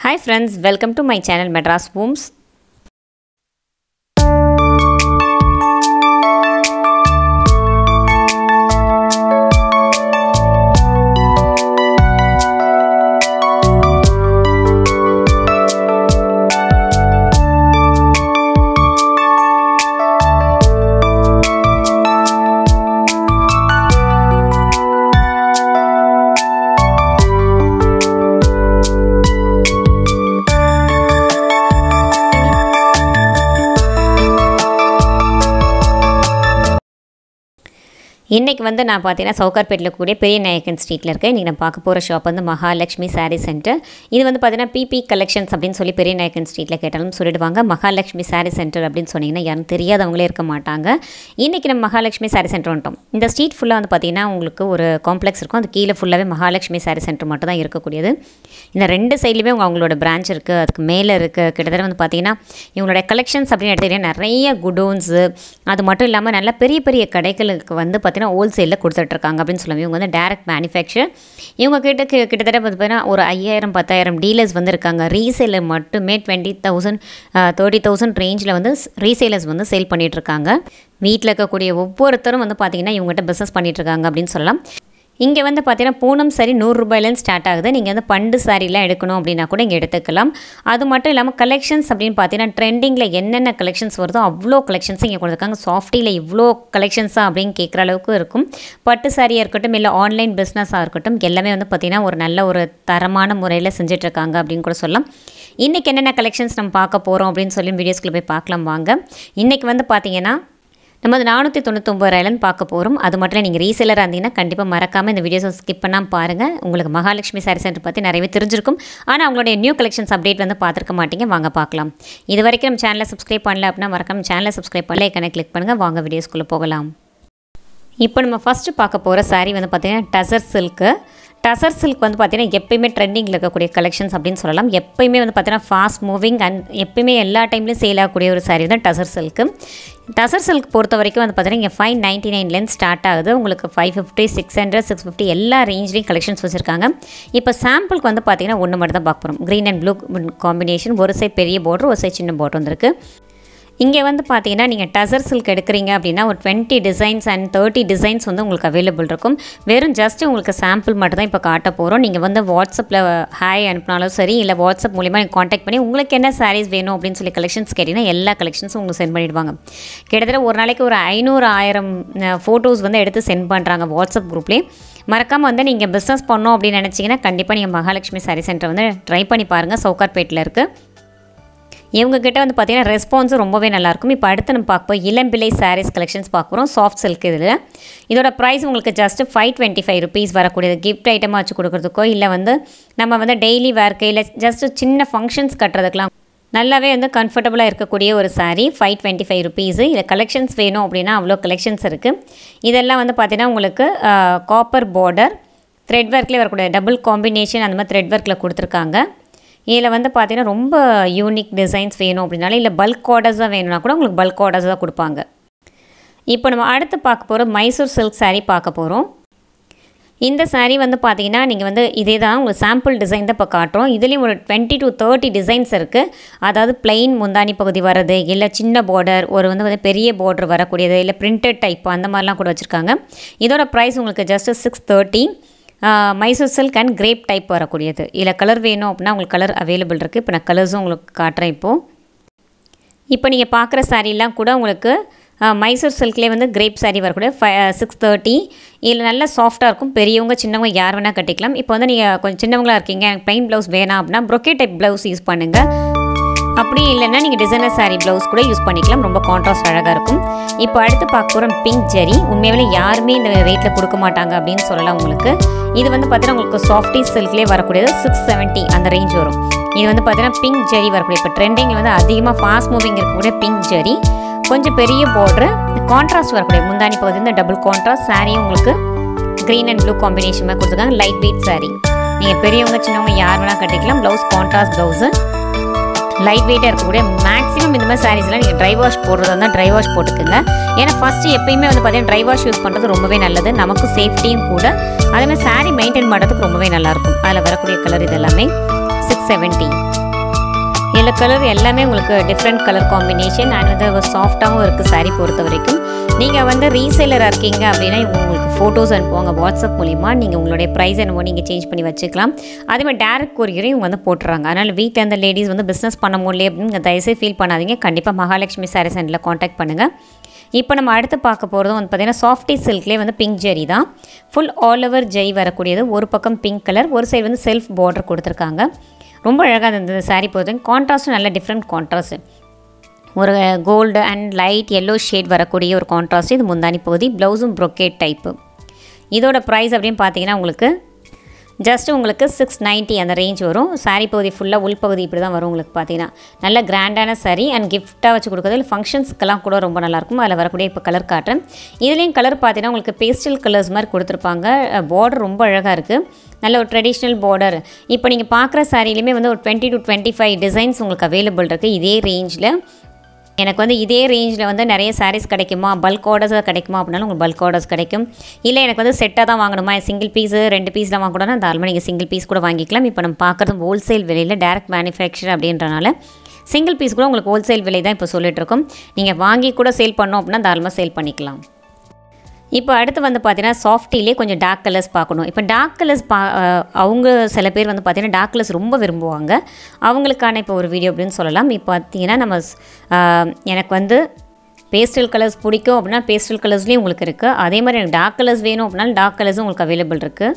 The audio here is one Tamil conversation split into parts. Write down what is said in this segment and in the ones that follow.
Hi friends, welcome to my channel Madras Homes. இன்றைக்கி வந்து நான் பார்த்தீங்கன்னா சவுகார்பேட்டில் கூடிய பெரிய நாயக்கன் ஸ்ட்ரீட்டில் இருக்கேன் இன்றைக்கி நான் பார்க்க போகிற ஷாப் வந்து மகாலட்சுமி சாரீ சென்டர் இது வந்து பார்த்தீங்கன்னா பிபி கலெக்ஷன்ஸ் அப்படின்னு சொல்லி பெரிய நாயக்கன் ஸ்ட்ரீட்டில் கேட்டாலும் சொல்லிடுவாங்க மகாலட்சுமி சாரீ சென்டர் அப்படின்னு சொன்னீங்கன்னா யாரும் தெரியாதவங்களே இருக்க மாட்டாங்க இன்றைக்கி நம்ம மகாலட்சுமி சாரீ சென்டர் வந்துட்டோம் இந்த ஸ்ட்ரீட் ஃபுல்லாக வந்து பார்த்தீங்கன்னா உங்களுக்கு ஒரு காம்ப்ளெக்ஸ் இருக்கும் அது கீழே ஃபுல்லாகவே மகாலட்சுமி சாரீ சென்டர் மட்டும் தான் இருக்கக்கூடியது இந்த ரெண்டு சைட்லேயுமே உங்க அவங்களோட பிரான்ச் இருக்குது அதுக்கு மேலே இருக்குது கிட்டத்தட்ட வந்து பார்த்தீங்கன்னா இவங்களோட கலெக்ஷன்ஸ் அப்படின்னு எடுத்துக்கிட்டீங்கன்னா நிறைய குடோன்ஸு அது மட்டும் இல்லாமல் நல்ல பெரிய பெரிய கடைகளுக்கு வந்து பார்த்தீங்கன்னா ஹோல்சேலில் கொடுத்துட்ருக்காங்க அப்படின்னு சொல்லுவாங்க இவங்க வந்து டேரக்ட் மேனுஃபேக்சர் இவங்க கிட்ட கி- கிட்டத்தட்ட வந்து பார்த்தீங்கன்னா ஒரு ஐயாயிரம் பத்தாயிரம் டீலர்ஸ் வந்து இருக்காங்க ரீசேலர் மட்டுமே டுவெண்ட்டி தௌசண்ட் தேர்ட்டி தௌசண்ட் ரேஞ்சில் வந்து ரீசேலர்ஸ் வந்து சேல் பண்ணிகிட்ருக்காங்க வீட்டில் இருக்கக்கூடிய ஒவ்வொருத்தரும் வந்து பார்த்தீங்கன்னா இவங்ககிட்ட பிஸ்னஸ் பண்ணிகிட்ருக்காங்க அப்படின்னு சொல்லலாம் இங்கே வந்து பார்த்தீங்கன்னா பூனம் சரி நூறுரூபாயிலேருந்து ஸ்டார்ட் ஆகுது நீங்கள் வந்து பண்டு சாரிலாம் எடுக்கணும் அப்படின்னா கூட இங்கே எடுத்துக்கலாம் அது மட்டும் இல்லாமல் கலெக்ஷன்ஸ் அப்படின்னு பார்த்தீங்கன்னா ட்ரெண்டிங்கில் என்னென்ன கலெக்ஷன்ஸ் வருதோ அவ்வளோ கலெக்ஷன்ஸ் இங்கே கொடுத்துருக்காங்க சாஃப்டியில் இவ்வளோ கலெக்ஷன்ஸாக அப்படின்னு கேட்குற அளவுக்கு இருக்கும் பட்டு சாரியாக இருக்கட்டும் இல்லை ஆன்லைன் பிஸ்னஸாக இருக்கட்டும் எல்லாமே வந்து பார்த்திங்கன்னா ஒரு நல்ல ஒரு தரமான முறையில் செஞ்சிட்ருக்காங்க அப்படின்னு கூட சொல்லலாம் இன்றைக்கி என்னென்ன கலெக்ஷன்ஸ் நம்ம பார்க்க போகிறோம் அப்படின்னு சொல்லி வீடியோஸ்குள்ளே போய் பார்க்கலாம் வாங்க இன்றைக்கி வந்து பார்த்தீங்கன்னா நம்ம அது நானூற்றி தொண்ணூத்தொம்பது ரூபாயிலேருந்து பார்க்க போகிறோம் அது மட்டும் இல்லை நீங்கள் ரீசேலராக இருந்தீங்கன்னா கண்டிப்பாக மறக்காமல் இந்த வீடியோஸை ஸ்கிப் பண்ணாமல் பாருங்கள் உங்களுக்கு மகாலட்சுமி சாரி சென்டர் பற்றி நிறையவே தெரிஞ்சிருக்கும் ஆனால் அவங்களுடைய நியூ கலெக்ஷன்ஸ் அப்டேட் வந்து பார்த்துருக்க மாட்டீங்க வாங்க பார்க்கலாம் இது வரைக்கும் நம்ம சேனலை சப்ஸ்கிரைப் பண்ணல அப்படின்னா மறக்காம சேனலை சப்ஸ்கிரைப் பண்ணல ஐக்கனை கிளிக் பண்ணுங்கள் வாங்க வீடியோஸ்குள்ளே போகலாம் இப்போ நம்ம ஃபஸ்ட்டு பார்க்க போகிற saree வந்து பார்த்திங்கன்னா டசர் சில்க்கு டசர் சில்க் வந்து பார்த்திங்கன்னா எப்பயுமே ட்ரெண்டிங்கில் இருக்கக்கூடிய கலெக்ஷன்ஸ் அப்படின்னு சொல்லலாம் எப்பயுமே வந்து பார்த்திங்கன்னா ஃபாஸ்ட் மூவிங் அண்ட் எப்பயுமே எல்லா டைம்லையும் சேல் ஆகக்கூடிய ஒரு saree தான் டசர் சில்க்கு டசர் சில்க் பொறுத்த வரைக்கும் வந்து பார்த்திங்கன்னா இங்கே ஃபைவ் நைன்ட்டி நைன்லேருந்து ஸ்டார்ட் ஆகுது உங்களுக்கு five fifty six hundred six fifty எல்லா ரேஞ்ச்லேயும் கலெக்ஷன்ஸ் வச்சுருக்காங்க இப்போ சாம்பிளுக்கு வந்து பார்த்திங்கன்னா ஒன்று மட்டும் தான் பார்க்க போகிறோம் க்ரீன் அண்ட் ப்ளூ காம்பினேஷன் ஒரு சைட் பெரிய border ஒரு சைட் சின்ன border வந்திருக்கு இங்கே வந்து பார்த்தீங்கன்னா நீங்கள் டசர் சில்க் எடுக்கிறீங்க அப்படின்னா ஒரு twenty designs and thirty designs வந்து உங்களுக்கு அவைலபிள் இருக்கும் வெறும் ஜஸ்ட் உங்களுக்கு சாம்பிள் மட்டும் தான் இப்போ காட்ட போகிறோம் நீங்கள் வந்து வாட்ஸ்அப்பில் ஹாய் அனுப்பினாலும் சரி இல்லை வாட்ஸ்அப் மூலிமா நீங்கள் காண்டாக்ட் பண்ணி உங்களுக்கு என்ன சாரீஸ் வேணும் அப்படின்னு சொல்லி கலெக்ஷன்ஸ் கேட்டிங்கன்னா எல்லா கலெக்ஷன்ஸும் உங்களுக்கு சென்ட் பண்ணிடுவாங்க கிட்டத்தட்ட ஒரு நாளைக்கு ஒரு ஐநூறு ஆயிரம் ஃபோட்டோஸ் வந்து எடுத்து சென்ட் பண்ணுறாங்க வாட்ஸ்அப் குரூப்லேயே மறக்காமல் வந்து நீங்கள் பிஸ்னஸ் பண்ணோம் அப்படின்னு நினச்சிங்கன்னா கண்டிப்பாக நீங்கள் மகாலட்சுமி சாரி சென்டர் வந்து ட்ரை பண்ணி பாருங்கள் சவுகார்பேட்டில் இருக்குது இவங்க கிட்ட வந்து பார்த்தீங்கன்னா ரெஸ்பான்ஸும் ரொம்பவே நல்லாயிருக்கும் இப்போ அடுத்து நம்ம பார்ப்போம் இளம்பிள்ளை சாரீஸ் கலெக்ஷன்ஸ் பார்க்குறோம் சாஃப்ட் சில்க் இதில் இதோட ப்ரைஸ் உங்களுக்கு just five twenty five rupees வரக்கூடியது கிஃப்ட் ஐட்டமாக வச்சு கொடுக்குறதுக்கோ இல்லை வந்து நம்ம வந்து டெய்லி வேர்க்கு இல்லை ஜஸ்ட் சின்ன ஃபங்க்ஷன்ஸ் கட்டுறதுக்கெலாம் நல்லாவே வந்து கம்ஃபர்டபுளாக இருக்கக்கூடிய ஒரு saree five twenty five rupees இதில் கலெக்ஷன்ஸ் வேணும் அப்படின்னா அவ்வளோ கலெக்ஷன்ஸ் இருக்குது இதெல்லாம் வந்து பார்த்தீங்கன்னா உங்களுக்கு காப்பர் பார்டர் த்ரெட் ஒர்க்லேயே வரக்கூடிய டபுள் காம்பினேஷன் அந்த மாதிரி த்ரெட் ஒர்க்கில் கொடுத்துருக்காங்க இதில் வந்து பார்த்தீங்கன்னா ரொம்ப யூனிக் டிசைன்ஸ் வேணும் அப்படின்னாலும் இல்லை பல்க் ஆர்டர்ஸாக வேணும்னா கூட உங்களுக்கு பல்க் ஆர்டர்ஸாக கொடுப்பாங்க இப்போ நம்ம அடுத்து பார்க்க போகிற மைசூர் சில்க் saree பார்க்க போகிறோம் இந்த saree வந்து பார்த்தீங்கன்னா நீங்கள் வந்து இதே தான் உங்களுக்கு சாம்பிள் டிசைன் தான் இப்போ காட்டுறோம் இதுலேயும் ஒரு டுவெண்ட்டி டு தேர்ட்டி டிசைன்ஸ் இருக்குது அதாவது plain முந்தானி பகுதி வர்றது இல்லை சின்ன பார்டர் ஒரு வந்து வந்து பெரிய பார்டர் வரக்கூடியது இல்லை பிரிண்டட் டைப் அந்த மாதிரிலாம் கூட வச்சுருக்காங்க இதோட ப்ரைஸ் உங்களுக்கு just six thirty Mysore silk and crepe type வரக்கூடியது இதில் கலர் வேணும் அப்படின்னா உங்களுக்கு கலர் அவைலபிள் இருக்குது இப்போ நான் கலர்ஸும் உங்களுக்கு காட்டுறேன் இப்போது இப்போ நீங்கள் பார்க்குற சாரீலாம் கூட உங்களுக்கு அஹ், மைசூர் சில்க்லேயே வந்து கிரேப் saree வரக்கூடிய ஃபை சிக்ஸ் தேர்ட்டி இதில் நல்லா சாஃப்டாக இருக்கும் பெரியவங்க சின்னவங்க யார் வேணால் கட்டிக்கலாம் இப்போ வந்து நீங்கள் கொஞ்சம் சின்னவங்களா இருக்கீங்க எனக்கு plain ப்ளவுஸ் வேணாம் அப்படின்னா ப்ரொக்கே டைப் ப்ளவுஸ் யூஸ் பண்ணுங்கள் அப்படி இல்லைன்னா நீங்கள் டிசைனர் saree ப்ளவுஸ் கூட யூஸ் பண்ணிக்கலாம் ரொம்ப கான்ட்ராஸ்ட் அழகாக இருக்கும் இப்போ அடுத்து பார்க்க போகிறோம் பிங்க் ஜெரி உண்மையாகவே யாருமே இந்த ரேட்டில் கொடுக்க மாட்டாங்க அப்படின்னு சொல்லலாம் உங்களுக்கு இது வந்து பார்த்தீங்கன்னா உங்களுக்கு சாஃப்டி சில்க்லேயே வரக்கூடியது சிக்ஸ் செவன்ட்டி அந்த ரேஞ்ச் வரும் இது வந்து பார்த்தீங்கன்னா பிங்க் ஜெரி வரக்கூடிய இப்போ ட்ரெண்டிங்கில் வந்து அதிகமாக ஃபாஸ்ட் மூவிங் இருக்கக்கூடிய பிங்க் ஜெரி கொஞ்சம் பெரிய பார்டரு கான்ட்ராஸ்ட் வரக்கூடிய முந்தானி பகுதி வந்து டபுள் கான்ட்ராஸ்ட் saree உங்களுக்கு க்ரீன் அண்ட் ப்ளூ காம்பினேஷன் மாதிரி கொடுத்துருக்காங்க லைட் வெயிட் saree நீங்கள் பெரியவங்க சின்னவங்க யார் வேணால் கட்டிக்கலாம் ப்ளவுஸ் கான்ட்ராஸ்ட் ப்ளவுஸு லைட் வெயிட்டாக இருக்கக்கூடிய மேக்ஸிமம் இந்த மாதிரி சாரீஸ்லாம் நீங்கள் ட்ரை வாஷ் போடுறதா இருந்தால் ட்ரை வாஷ் போட்டுக்குங்க ஏன்னா ஃபஸ்ட்டு எப்பயுமே வந்து பார்த்தீங்கன்னா ட்ரை வாஷ் யூஸ் பண்ணுறது ரொம்பவே நல்லது நமக்கு சேஃப்டியும் கூட அதே மாதிரி saree மெயின்டைன் பண்ணுறதுக்கு ரொம்பவே நல்லாயிருக்கும் அதில் வரக்கூடிய கலர் இது எல்லாமே சிக்ஸ் செவன்ட்டி இதில் கலர் எல்லாமே உங்களுக்கு டிஃப்ரெண்ட் கலர் காம்பினேஷன் அண்ட் வந்து சாஃப்டாகவும் இருக்குது saree பொறுத்த வரைக்கும் நீங்கள் வந்து ரீசேலராக இருக்கீங்க அப்படின்னா உங்களுக்கு ஃபோட்டோஸ் அனுப்புவாங்க வாட்ஸ்அப் மூலிமா நீங்கள் உங்களுடைய ப்ரைஸ் என்னவோ நீங்கள் சேஞ்ச் பண்ணி வச்சுக்கலாம் அதே மாதிரி டேரக்ட் கொரியரையும் இவங்க வந்து போட்டுறாங்க அதனால் வீட்டில் அந்த லேடிஸ் வந்து பிஸ்னஸ் பண்ண முடியல அப்படின்னு தயவுசெய்து ஃபீல் பண்ணாதீங்க கண்டிப்பாக மகாலட்சுமி சாரீ சென்டரில் காண்டாக்ட் பண்ணுங்கள் இப்போ நம்ம அடுத்து பார்க்க போகிறதும் வந்து பார்த்திங்கன்னா சாஃப்டி சில்க்லேயே வந்து பிங்க் ஜெரி தான் ஃபுல் ஆல் ஓவர் ஜெய் வரக்கூடியது ஒரு பக்கம் பிங்க் கலர் ஒரு சைடு வந்து செல்ஃப் பார்டர் கொடுத்துருக்காங்க ரொம்ப அழகாக இருந்தது சாரீ பொறுத்தவரைக்கும் கான்ட்ராஸ்ட்டும் நல்ல டிஃப்ரெண்ட் கான்ட்ராஸ்ட் ஒரு gold and light yellow shade வரக்கூடிய ஒரு கான்ட்ராஸ்ட் இது முந்தானி பகுதி ப்ளவுஸும் ப்ரொக்கேட் டைப்பு இதோட ப்ரைஸ் அப்படின்னு பார்த்தீங்கன்னா உங்களுக்கு ஜஸ்ட் உங்களுக்கு சிக்ஸ் நைன்ட்டி அந்த ரேஞ்ச் வரும் saree பகுதி ஃபுல்லாக உள்பகுதி இப்படி தான் வரும் உங்களுக்கு பார்த்தீங்கன்னா நல்ல கிராண்டான saree அண்ட் கிஃப்ட்டாக வச்சு கொடுக்குறது இல்லை ஃபங்க்ஷன்ஸ்க்கெல்லாம் கூட ரொம்ப நல்லாயிருக்கும் அதில் வரக்கூடிய இப்போ கலர் காட்டுறேன் இதுலேயும் கலர் பார்த்தீங்கன்னா உங்களுக்கு பேஸ்டல் கலர்ஸ் மாதிரி கொடுத்துருப்பாங்க பார்டர் ரொம்ப அழகாக இருக்குது நல்ல ஒரு ட்ரெடிஷ்னல் பார்டர் இப்போ நீங்கள் பார்க்குற சாரிலையுமே வந்து ஒரு twenty two twenty five designs உங்களுக்கு அவைலபிள் இருக்குது இதே ரேஞ்சில் எனக்கு வந்து இதே ரேஞ்சில் வந்து நிறைய சாரீஸ் கிடைக்குமா பல்க் ஆர்டர்ஸாக கிடைக்குமா அப்படின்னாலும் உங்களுக்கு பல்க் ஆர்டர்ஸ் கிடைக்கும் இல்லை எனக்கு வந்து செட்டாக தான் வாங்கணுமா சிங்கிள் பீஸு ரெண்டு பீஸ்லாம் வாங்கக்கூடாதுனா தாராளமாக நீங்கள் சிங்கிள் பீஸ் கூட வாங்கிக்கலாம் இப்போ நம்ம பார்க்குறது ஹோல்சேல் விலையில் டேரக்ட் மேனுஃபேக்சர் அப்படின்றனால சிங்கிள் பீஸ் கூட உங்களுக்கு ஹோல்சேல் விலை தான் இப்போ சொல்லிட்டு இருக்கோம் நீங்கள் வாங்கி கூட சேல் பண்ணோம் அப்படின்னா தாராளமாக சேல் பண்ணிக்கலாம் இப்போ அடுத்து வந்து பார்த்தீங்கன்னா சாஃப்டிலே கொஞ்சம் டார்க் கலர்ஸ் பார்க்கணும் இப்போ டார்க் கலர்ஸ் பா அஹ் அவங்க சில பேர் வந்து பார்த்தீங்கன்னா டார்க் கலர்ஸ் ரொம்ப விரும்புவாங்க அவங்களுக்கான இப்போ ஒரு வீடியோ அப்படின்னு சொல்லலாம் இப்போ பார்த்தீங்கன்னா நம்ம ஸ்- அஹ் எனக்கு வந்து பேஸ்டல் கலர்ஸ் பிடிக்கும் அப்படின்னா பேஸ்டல் கலர்ஸ்லேயும் உங்களுக்கு இருக்குது அதே மாதிரி எனக்கு டார்க் கலர்ஸ் வேணும் அப்படின்னாலும் டார்க் கலர்ஸும் உங்களுக்கு அவைலபிள் இருக்குது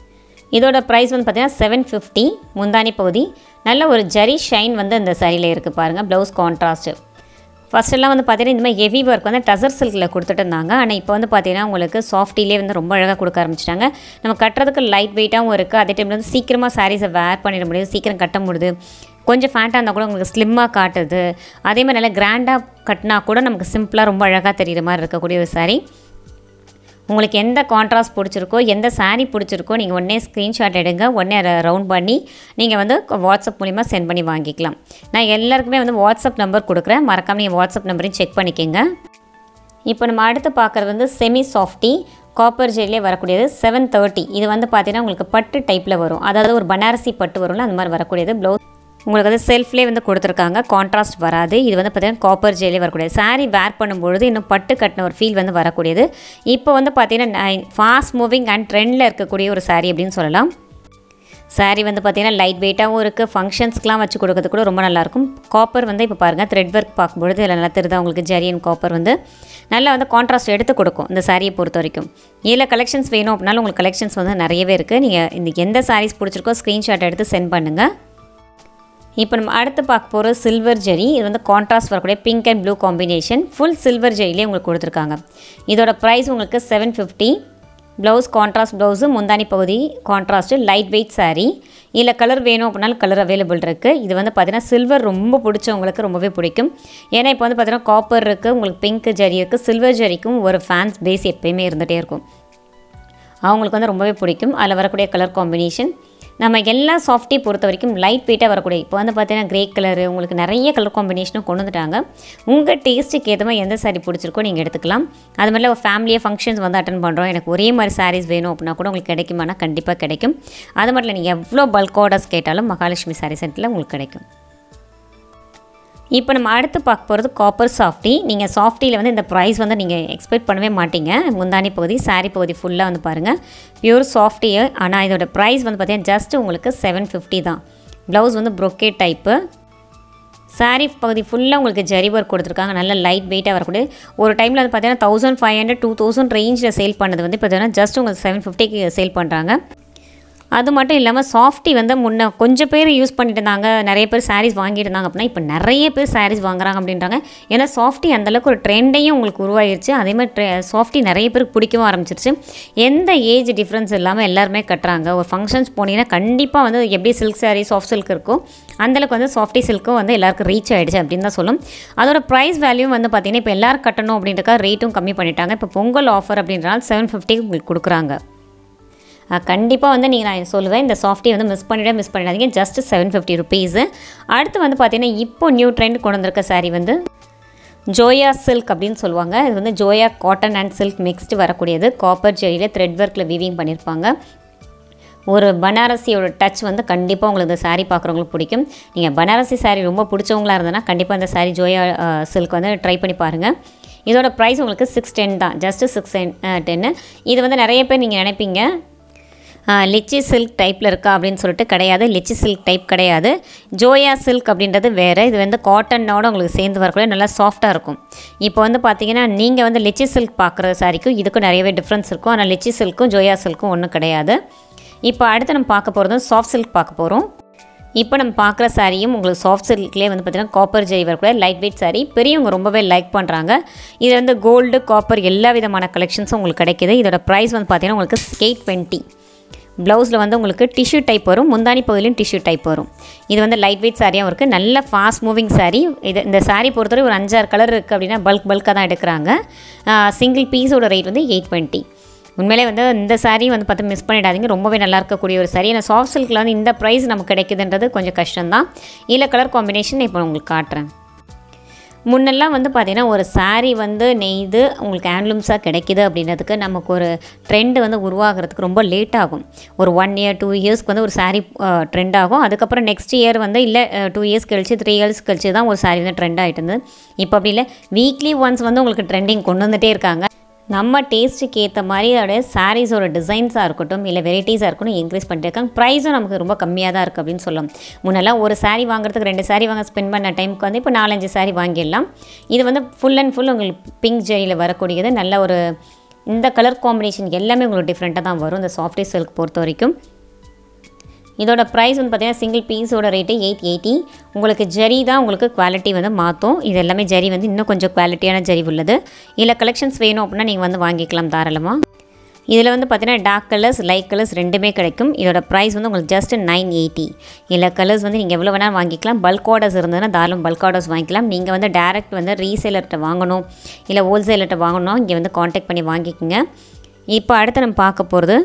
இதோட ப்ரைஸ் வந்து பார்த்தீங்கன்னா செவன் ஃபிஃப்டி முந்தானி பகுதி நல்ல ஒரு ஜரி ஷைன் வந்து இந்த சரியில் இருக்குது பாருங்கள் ப்ளவுஸ் கான்ட்ராஸ்ட்டு ஃபஸ்ட்டெல்லாம் வந்து பார்த்தீங்கன்னா இந்த மாதிரி ஹெவி ஒர்க் வந்து டசர் சில்கில் கொடுத்துட்டு இருந்தாங்க ஆனால் இப்போ வந்து பார்த்தீங்கன்னா உங்களுக்கு சாஃப்டிலே வந்து ரொம்ப அழகாக கொடுக்க ஆரம்பிச்சிட்டாங்க நம்ம கட்டுறதுக்கு லைட் வெயிட்டாகவும் இருக்குது அதே டைமில் வந்து சீக்கிரமாக சாரீஸை வேர் பண்ணிட முடியுது சீக்கிரம் கட்ட முடியுது கொஞ்சம் ஃபேண்ட்டாக இருந்தால் கூட உங்களுக்கு ஸ்லிம்மாக காட்டுது அதே மாதிரி நல்லா கிராண்டாக கட்டினா கூட நமக்கு சிம்பிளாக ரொம்ப அழகாக தெரியுற மாதிரி இருக்கக்கூடிய ஒரு saree உங்களுக்கு எந்த கான்ட்ராஸ்ட் பிடிச்சிருக்கோ எந்த saree பிடிச்சிருக்கோ நீங்கள் உடனே ஸ்க்ரீன்ஷாட் எடுங்க உடனே ரவுண்ட் பண்ணி நீங்கள் வந்து வாட்ஸ்அப் மூலிமா சென்ட் பண்ணி வாங்கிக்கலாம் நான் எல்லாருக்குமே வந்து வாட்ஸ்அப் நம்பர் கொடுக்குறேன் மறக்காம நீங்கள் வாட்ஸ்அப் நம்பரையும் செக் பண்ணிக்கோங்க இப்போ நம்ம அடுத்து பார்க்குறது வந்து செமி சாஃப்டி காப்பர் ஜெல்லே வரக்கூடியது செவன் தேர்ட்டி இது வந்து பார்த்தீங்கன்னா உங்களுக்கு பட்டு டைப்பில் வரும் அதாவது ஒரு பனாரசி பட்டு வரும்ல அந்த மாதிரி வரக்கூடியது ப்ளவுஸ் உங்களுக்கு வந்து செல்ஃப்லேயே வந்து கொடுத்துருக்காங்க கான்ட்ராஸ்ட் வராது இது வந்து பார்த்தீங்கன்னா காப்பர் ஜெயிலே வரக்கூடியது saree வேர் பண்ணும்பொழுது இன்னும் பட்டு கட்டின ஒரு ஃபீல் வந்து வரக்கூடியது இப்போ வந்து பார்த்தீங்கன்னா ஃபாஸ்ட் மூவிங் அண்ட் ட்ரெண்டில் இருக்கக்கூடிய ஒரு saree அப்படின்னு சொல்லலாம் saree வந்து பார்த்தீங்கன்னா லைட் வெயிட்டாகவும் இருக்குது ஃபங்க்ஷன்ஸ்க்குலாம் வச்சு கொடுக்கறது கூட ரொம்ப நல்லாயிருக்கும் காப்பர் வந்து இப்போ பாருங்கள் த்ரெட் ஒர்க் பார்க்கும்பொழுது இதில் நல்லா தெரியுதா உங்களுக்கு ஜரியன் காப்பர் வந்து நல்லா வந்து கான்ட்ராஸ்ட் எடுத்து கொடுக்கும் இந்த சாரியை பொறுத்த வரைக்கும் இதில் கலெக்ஷன்ஸ் வேணும் அப்படின்னாலும் உங்களுக்கு கலெக்ஷன்ஸ் வந்து நிறையவே இருக்குது நீங்கள் இந்த எந்த சாரீஸ் பிடிச்சிருக்கோ ஸ்க்ரீன்ஷாட் எடுத்து சென்ட் பண்ணுங்கள் இப்போ நம்ம அடுத்து பார்க்க போகிற சில்வர் ஜெரி இது வந்து கான்ட்ராஸ்ட் வரக்கூடிய pink and blue combination full silver ஜெரிலே உங்களுக்கு கொடுத்துருக்காங்க இதோட ப்ரைஸ் உங்களுக்கு seven fifty blouse contrast blouse முந்தானி பகுதி கான்ட்ராஸ்ட்டு லைட் வெயிட் saree இதில் கலர் வேணும் அப்படின்னாலும் கலர் அவைலபிள் இருக்குது இது வந்து பார்த்தீங்கன்னா சில்வர் ரொம்ப பிடிச்சவங்களுக்கு ரொம்பவே பிடிக்கும் ஏன்னா இப்போ வந்து பார்த்தீங்கன்னா காப்பர் இருக்குது உங்களுக்கு பிங்க் ஜரி இருக்குது சில்வர் ஜரிக்கும் ஒரு ஃபேன்ஸ் பேஸ் எப்பயுமே இருந்துகிட்டே இருக்கும் அவங்களுக்கு வந்து ரொம்பவே பிடிக்கும் அதில் வரக்கூடிய கலர் காம்பினேஷன் நம்ம எல்லா சாஃப்டி பொறுத்த வரைக்கும் லைட் வெயிட்டாக வரக்கூடிய இப்போ வந்து பார்த்தீங்கன்னா கிரே கலரு உங்களுக்கு நிறைய கலர் காம்பினேஷனும் கொண்டு வந்துட்டாங்க உங்கள் டேஸ்ட்டுக்கு ஏற்ற மாதிரி எந்த saree பிடிச்சிருக்கோ நீங்கள் எடுத்துக்கலாம் அது மாதிரி ஒரு ஃபேமிலியாக ஃபங்க்ஷன்ஸ் வந்து அட்டன் பண்ணுறோம் எனக்கு ஒரே மாதிரி sarees வேணும் அப்படின்னா கூட உங்களுக்கு கிடைக்குமானா கண்டிப்பாக கிடைக்கும் அது மட்டும் இல்லை நீங்கள் எவ்வளோ பல்க் ஆர்டர்ஸ் கேட்டாலும் மகாலட்சுமி சாரீ சென்டரில் உங்களுக்கு கிடைக்கும் இப்போ நம்ம அடுத்து பார்க்க போகிறது காப்பர் சாஃப்டி நீங்கள் சாஃப்டியில் வந்து இந்த ப்ரைஸ் வந்து நீங்கள் எக்ஸ்பெக்ட் பண்ணவே மாட்டீங்க முந்தானி பகுதி saree பகுதி ஃபுல்லாக வந்து பாருங்கள் பியூர் சாஃப்டி ஆனால் இதோட ப்ரைஸ் வந்து பார்த்தீங்கன்னா ஜஸ்ட் உங்களுக்கு செவன் ஃபிஃப்டி தான் ப்ளவுஸ் வந்து ப்ரொக்கேட் டைப்பு saree பகுதி ஃபுல்லாக உங்களுக்கு ஜரி ஒர்க் கொடுத்துருக்காங்க நல்ல லைட் வெயிட்டாக வரக்கூடிய ஒரு டைமில் வந்து பார்த்தீங்கன்னா thousand five hundred two thousand ரேஞ்சில் சேல் பண்ணது வந்து பார்த்தீங்கன்னா ஜஸ்ட் உங்களுக்கு செவன் ஃபிஃப்டிக்கு சேல் பண்ணுறாங்க அது மட்டும் இல்லாமல் சாஃப்டி வந்து முன்ன கொஞ்சம் பேர் யூஸ் பண்ணிட்டு இருந்தாங்க நிறைய பேர் சாரீஸ் வாங்கிட்டு இருந்தாங்க அப்படின்னா இப்போ நிறைய பேர் சாரீஸ் வாங்குறாங்க அப்படின்றாங்க ஏன்னா சாஃப்டி அந்தளவுக்கு ஒரு ட்ரெண்டையும் உங்களுக்கு உருவாயிருச்சு அதே மாதிரி சாஃப்டி நிறைய பேருக்கு பிடிக்கவும் ஆரம்பிச்சிருச்சு எந்த ஏஜ் டிஃப்ரென்ஸ் இல்லாமல் எல்லாருமே கட்டுறாங்க ஒரு ஃபங்க்ஷன்ஸ் போனீங்கன்னா கண்டிப்பாக வந்து எப்படி சில்க் சாரீ சாஃப்ட் சில்க் இருக்கோ அந்தளவுக்கு வந்து சாஃப்டி சில்க்கும் வந்து எல்லாருக்கும் ரீச் ஆகிடுச்சு அப்படின்னு தான் சொல்லும் அதோட ப்ரைஸ் வேல்யூ வந்து பார்த்தீங்கன்னா இப்போ எல்லாரும் கட்டணும் அப்படின்றக்கா ரேட்டும் கம்மி பண்ணிட்டாங்க இப்போ பொங்கல் ஆஃபர் அப்படின்றனால செவன் ஃபிஃப்டிக்கு உங்களுக்கு கொடுக்குறாங்க கண்டிப்பாக வந்து நீங்கள் நான் சொல்லுவேன் இந்த சாஃப்டி வந்து மிஸ் பண்ணிட மிஸ் பண்ணிடாதீங்க ஜஸ்ட் செவன் ஃபிஃப்டி ருபீஸு அடுத்து வந்து பார்த்தீங்கன்னா இப்போ நியூ ட்ரெண்ட் கொண்டு வந்திருக்க saree வந்து ஜோயா சில்க் அப்படின்னு சொல்லுவாங்க இது வந்து ஜோயா காட்டன் அண்ட் சில்க் மிக்ஸ்டு வரக்கூடியது காப்பர் ஜெயில த்ரெட் ஒர்க்கில் வீவிங் பண்ணியிருப்பாங்க ஒரு பனாரசியோட டச் வந்து கண்டிப்பாக உங்களுக்கு இந்த saree பார்க்குறவங்களுக்கு பிடிக்கும் நீங்கள் பனாரசி saree ரொம்ப பிடிச்சவங்களா இருந்ததுன்னா கண்டிப்பாக இந்த saree ஜோயா சில்க் வந்து ட்ரை பண்ணி பாருங்கள் இதோட ப்ரைஸ் உங்களுக்கு சிக்ஸ் டென் தான் ஜஸ்ட்டு சிக்ஸ் டென்னு இது வந்து நிறைய பேர் நீங்கள் நினைப்பீங்க லிச்சி சில்க் டைப்பில் இருக்கா அப்படின்னு சொல்லிட்டு கிடையாது லிச்சி சில்க் டைப் கிடையாது ஜோயா சில்க் அப்படின்றது வேறு இது வந்து காட்டனோட உங்களுக்கு சேர்ந்து வரக்கூடிய நல்லா சாஃப்டாக இருக்கும் இப்போ வந்து பார்த்தீங்கன்னா நீங்கள் வந்து லிச்சி சில்க் பார்க்குற சாரிக்கும் இதுக்கும் நிறையவே டிஃப்ரென்ஸ் இருக்கும் ஆனால் லிச்சி சில்க்கும் ஜோயா சில்க்கும் ஒன்றும் கிடையாது இப்போ அடுத்து நம்ம பார்க்க போகிறது சாஃப்ட் சில்க் பார்க்க போகிறோம் இப்போ நம்ம பார்க்குற சாரியும் உங்களுக்கு சாஃப்ட் சில்க்லேயே வந்து பார்த்தீங்கன்னா காப்பர் ஜெய் வரக்கூடிய லைட் வெயிட் சாரி பெரியவங்க ரொம்பவே லைக் பண்ணுறாங்க இது வந்து கோல்டு காப்பர் எல்லா விதமான கலெக்ஷன்ஸும் உங்களுக்கு கிடைக்குது இதோட ப்ரைஸ் வந்து பார்த்தீங்கன்னா உங்களுக்கு எயிட் டுவெண்ட்டி ப்ளவுஸில் வந்து உங்களுக்கு டிஷ்யூ டைப் வரும் முந்தானி பகுதியிலும் டிஷ்யூ டைப் வரும் இது வந்து லைட் வெயிட் சாரியாகவும் இருக்குது நல்ல ஃபாஸ்ட் மூவிங் சாரி இது இந்த சாரி பொறுத்தவரை ஒரு அஞ்சாறு கலர் இருக்குது அப்படின்னா பல்க் பல்காக தான் எடுக்கிறாங்க சிங்கிள் பீஸோட ரேட் வந்து எயிட் டுவெண்ட்டி உண்மையிலே வந்து இந்த saree வந்து பார்த்து மிஸ் பண்ணிடாதீங்க ரொம்பவே நல்லா இருக்கக்கூடிய ஒரு saree ஏன்னா சாஃப்ட் சில்கில் வந்து இந்த ப்ரைஸ் நமக்கு கிடைக்குதுன்றது கொஞ்சம் கஷ்டம்தான் இல்லை கலர் காம்பினேஷன் இப்போ உங்களுக்கு காட்டுறேன் முன்னெல்லாம் வந்து பார்த்திங்கன்னா ஒரு saree வந்து நெய்து உங்களுக்கு ஹேண்ட்லூம்ஸாக கிடைக்குது அப்படின்றதுக்கு நமக்கு ஒரு ட்ரெண்டு வந்து உருவாகிறதுக்கு ரொம்ப லேட் ஆகும் ஒரு ஒன் இயர் டூ இயர்ஸ்க்கு வந்து ஒரு saree ட்ரெண்ட் ஆகும் அதுக்கப்புறம் நெக்ஸ்ட் இயர் வந்து இல்லை டூ இயர்ஸ் கழிச்சு த்ரீ இயர்ஸ் கழிச்சு தான் ஒரு saree வந்து ட்ரெண்ட் ஆகிட்டு இருந்தது இப்போ அப்படி இல்லை வீக்லி ஒன்ஸ் வந்து உங்களுக்கு ட்ரெண்டிங் கொண்டு வந்துட்டே இருக்காங்க நம்ம டேஸ்ட்டுக்கு ஏற்ற மாதிரி அதோடைய சாரீஸோட டிசைன்ஸாக இருக்கட்டும் இல்லை வெரைட்டிஸாக இருக்கட்டும் இன்க்ரீஸ் பண்ணிட்டு இருக்காங்க ப்ரைஸும் நமக்கு ரொம்ப கம்மியாக தான் இருக்குது அப்படின்னு சொல்லலாம் முன்னெல்லாம் ஒரு saree வாங்குறதுக்கு ரெண்டு saree வாங்க ஸ்பெண்ட் பண்ண டைமுக்கு வந்து இப்போ நாலஞ்சு saree வாங்கிடலாம் இது வந்து ஃபுல் அண்ட் ஃபுல் உங்களுக்கு பிங்க் ஜெரியில் வரக்கூடியது நல்ல ஒரு இந்த கலர் காம்பினேஷன் எல்லாமே உங்களுக்கு டிஃப்ரெண்ட்டாக தான் வரும் இந்த சாஃப்டி சில்க் பொறுத்த வரைக்கும் இதோட ப்ரைஸ் வந்து பார்த்தீங்கன்னா சிங்கிள் பீஸோட ரேட்டு எயிட் எயிட்டி உங்களுக்கு ஜரி தான் உங்களுக்கு குவாலிட்டி வந்து மாற்றும் இது எல்லாமே ஜரி வந்து இன்னும் கொஞ்சம் குவாலிட்டியான ஜரி உள்ளது இதில் கலெக்ஷன்ஸ் வேணும் அப்படின்னா நீங்கள் வந்து வாங்கிக்கலாம் தாராளமாக இதில் வந்து பார்த்தீங்கன்னா டார்க் கலர்ஸ் லைட் கலர்ஸ் ரெண்டுமே கிடைக்கும் இதோட ப்ரைஸ் வந்து உங்களுக்கு ஜஸ்ட் நைன் எயிட்டி இல்லை கலர்ஸ் வந்து நீங்கள் எவ்வளோ வேணாலும் வாங்கிக்கலாம் பல்க் ஆர்டர்ஸ் இருந்ததுன்னா தாராளம் பல்க் ஆர்டர்ஸ் வாங்கிக்கலாம் நீங்கள் வந்து டேரெக்ட் வந்து ரீசேலர்கிட்ட வாங்கணும் இல்லை ஹோல்சேலர்கிட்ட வாங்கணும் இங்கே வந்து காண்டாக்ட் பண்ணி வாங்கிக்கோங்க இப்போ அடுத்து நம்ம பார்க்க போகிறது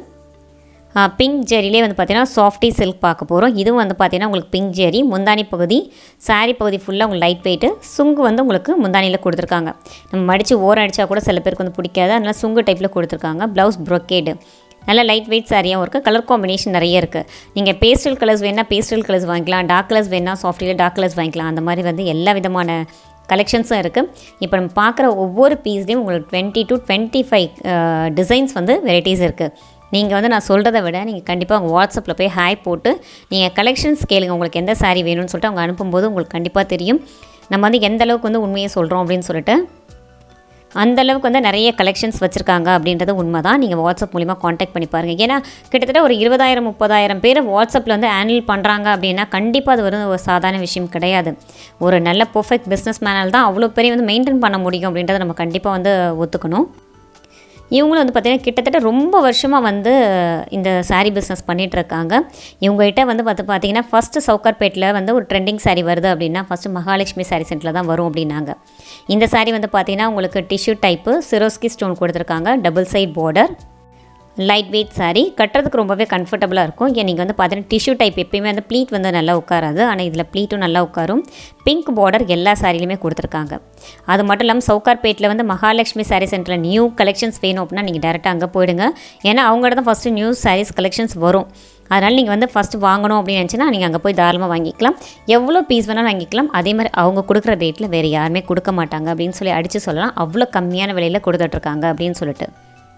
பிங்க் ஜெரிலே வந்து பார்த்தீங்கன்னா சாஃப்டி சில்க் பார்க்க போகிறோம் இதுவும் வந்து பார்த்தீங்கன்னா உங்களுக்கு பிங்க் ஜெரி முந்தானி பகுதி saree பகுதி ஃபுல்லாக உங்களுக்கு லைட் வெயிட்டு சுங்கு வந்து உங்களுக்கு முந்தானியில் கொடுத்துருக்காங்க நம்ம மடித்து ஓரம் அடித்தா கூட சில பேருக்கு வந்து பிடிக்காது அதனால் சுங்கு டைப்பில் கொடுத்துருக்காங்க ப்ளவுஸ் ப்ரொக்கேடு நல்ல லைட் வெயிட் சாரியாகவும் இருக்குது கலர் காம்பினேஷன் நிறைய இருக்குது நீங்கள் பேஸ்டல் கலர்ஸ் வேணால் பேஸ்டல் கலர்ஸ் வாங்கிக்கலாம் டார்க் கலர்ஸ் வேணால் சாஃப்டியில் டார்க் கலர்ஸ் வாங்கிக்கலாம் அந்த மாதிரி வந்து எல்லா விதமான கலெக்ஷன்ஸும் இருக்குது இப்போ நம்ம பார்க்குற ஒவ்வொரு பீஸ்லேயும் உங்களுக்கு twenty two twenty five designs வந்து வெரைட்டிஸ் இருக்குது நீங்கள் வந்து நான் சொல்கிறத விட நீங்கள் கண்டிப்பாக உங்கள் வாட்ஸ்அப்பில் போய் ஹாய் போட்டு நீங்கள் கலெக்ஷன்ஸ் கேளுங்க உங்களுக்கு எந்த saree வேணும்னு சொல்லிட்டு அவங்க அனுப்பும்போது உங்களுக்கு கண்டிப்பாக தெரியும் நம்ம வந்து எந்த அளவுக்கு வந்து உண்மையை சொல்கிறோம் அப்படின்னு சொல்லிட்டு அந்த அளவுக்கு வந்து நிறைய கலெக்ஷன்ஸ் வச்சுருக்காங்க அப்படின்றது உண்மை தான் நீங்கள் வாட்ஸ்அப் மூலிமா காண்டாக்ட் பண்ணி பாருங்கள் ஏன்னா கிட்டத்தட்ட ஒரு இருபதாயிரம் முப்பதாயிரம் பேர் வாட்ஸ்அப்பில் வந்து ஹேண்டில் பண்ணுறாங்க அப்படின்னா கண்டிப்பாக அது ஒரு ஒரு சாதாரண விஷயம் கிடையாது ஒரு நல்ல பர்ஃபெக்ட் பிஸ்னஸ் மேனால் தான் அவ்வளோ பெரிய வந்து மெயின்டைன் பண்ண முடியும் அப்படின்றத நம்ம கண்டிப்பாக வந்து ஒத்துக்கணும் இவங்களும் வந்து பார்த்திங்கன்னா கிட்டத்தட்ட ரொம்ப வருஷமாக வந்து இந்த saree பிஸ்னஸ் பண்ணிகிட்ருக்காங்க இவங்ககிட்ட வந்து பார்த்து பார்த்தீங்கன்னா ஃபஸ்ட்டு சவுகார்பேட்டில் வந்து ஒரு ட்ரெண்டிங் saree வருது அப்படின்னா ஃபஸ்ட்டு மகாலட்சுமி saree சென்டரில் தான் வரும் அப்படின்னாங்க இந்த saree வந்து பார்த்திங்கன்னா உங்களுக்கு டிஷ்யூ டைப்பு சிரோஸ்கி ஸ்டோன் கொடுத்துருக்காங்க double side border light weight saree கட்டுறதுக்கு ரொம்பவே கம்ஃபர்டபுளாக இருக்கும் ஏன் நீங்கள் வந்து பார்த்தீங்கன்னா டிஷ்யூ டைப் எப்பயுமே வந்து ப்ளீட் வந்து நல்லா உட்காராது ஆனால் இதில் ப்ளீட்டும் நல்லா உட்காரும் பிங்க் பார்டர் எல்லா சாரிலையுமே கொடுத்துருக்காங்க அது மட்டும் இல்லாமல் சவுகார்பேட்டில் வந்து மகாலட்சுமி சாரீ சென்டரில் நியூ கலெக்ஷன்ஸ் வேணும் அப்படின்னா நீங்கள் டேரெக்டாக அங்கே போயிடுங்க ஏன்னா அவங்கள்ட்ட தான் ஃபஸ்ட்டு நியூ சாரீஸ் கலெக்ஷன்ஸ் வரும் அதனால் நீங்கள் வந்து ஃபஸ்ட்டு வாங்கணும் அப்படின்னு நினச்சினா நீங்கள் அங்கே போய் தாராளமாக வாங்கிக்கலாம் எவ்வளோ பீஸ் வேணாலும் வாங்கிக்கலாம் அதே மாதிரி அவங்க கொடுக்குற ரேட்டில் வேறு யாருமே கொடுக்க மாட்டாங்க அப்படின்னு சொல்லி அடித்து சொல்லலாம் அவ்வளோ கம்மியான விலையில் கொடுத்துட்ருக்காங்க அப்படின்னு சொல்லிட்டு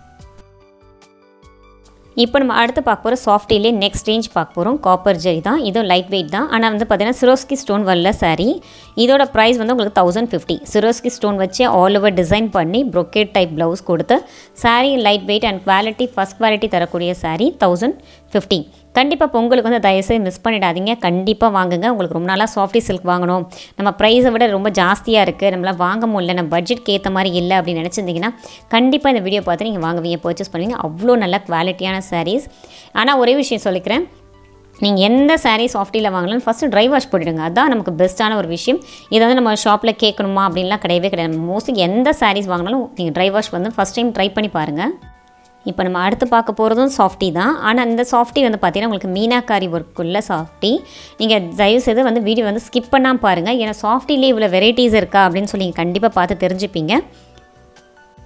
இப்போ நம்ம அடுத்து பார்க்க போகிற சாஃப்டிலே நெக்ஸ்ட் ரேஞ்ச் பார்க்க போகிறோம் காப்பர் ஜெரி தான் இதுவும் லைட் வெயிட் தான் ஆனால் வந்து பார்த்தீங்கன்னா சிரோஸ்கி ஸ்டோன் வரல saree இதோட ப்ரைஸ் வந்து உங்களுக்கு தௌசண்ட் ஃபிஃப்டி சிரோஸ்கி ஸ்டோன் வச்சு ஆல் ஓவர் டிசைன் பண்ணி ப்ரொக்கேட் டைப் ப்ளவுஸ் கொடுத்து saree light weight and quality first quality தரக்கூடிய saree தௌசண்ட் ஃபிஃப்டி கண்டிப்பாக பொங்கலுக்கு வந்து தயவுசெய்து மிஸ் பண்ணிடாதீங்க கண்டிப்பாக வாங்குங்க உங்களுக்கு ரொம்ப நாளாக சாஃப்டி சில்க் வாங்கணும் நம்ம ப்ரைஸை விட ரொம்ப ஜாஸ்தியாக இருக்குது நம்மளால் வாங்க முடியல நம்ம பட்ஜெட்க்கு ஏற்ற மாதிரி இல்லை அப்படின்னு நினச்சிருந்தீங்கன்னா கண்டிப்பாக இந்த வீடியோ பார்த்து நீங்கள் வாங்குவீங்க பர்ச்சேஸ் பண்ணுவீங்க அவ்வளோ நல்ல குவாலிட்டியான sarees ஆனால் ஒரே விஷயம் சொல்லிக்கிறேன் நீங்கள் எந்த saree சாஃப்டியில் வாங்கலாம் ஃபஸ்ட்டு ட்ரை வாஷ் போட்டுடுங்க அதுதான் நமக்கு பெஸ்ட்டான ஒரு விஷயம் இதை வந்து நம்ம ஷாப்பில் கேட்கணுமா அப்படின்லாம் கிடையவே கிடையாது மோஸ்ட்லி எந்த sarees வாங்கினாலும் நீங்கள் ட்ரை வாஷ் வந்து ஃபஸ்ட் டைம் ட்ரை பண்ணி பாருங்கள் இப்போ நம்ம அடுத்து பார்க்க போகிறதும் சாஃப்டி தான் ஆனால் இந்த சாஃப்டி வந்து பார்த்தீங்கன்னா உங்களுக்கு மீனாக்காரி ஒர்க் உள்ள சாஃப்டி நீங்கள் தயவு செய்து வந்து வீடியோ வந்து ஸ்கிப் பண்ணாமல் பாருங்கள் ஏன்னா சாஃப்டிலே இவ்வளோ வெரைட்டிஸ் இருக்கா அப்படின்னு சொல்லி நீங்கள் கண்டிப்பாக பார்த்து தெரிஞ்சுப்பீங்க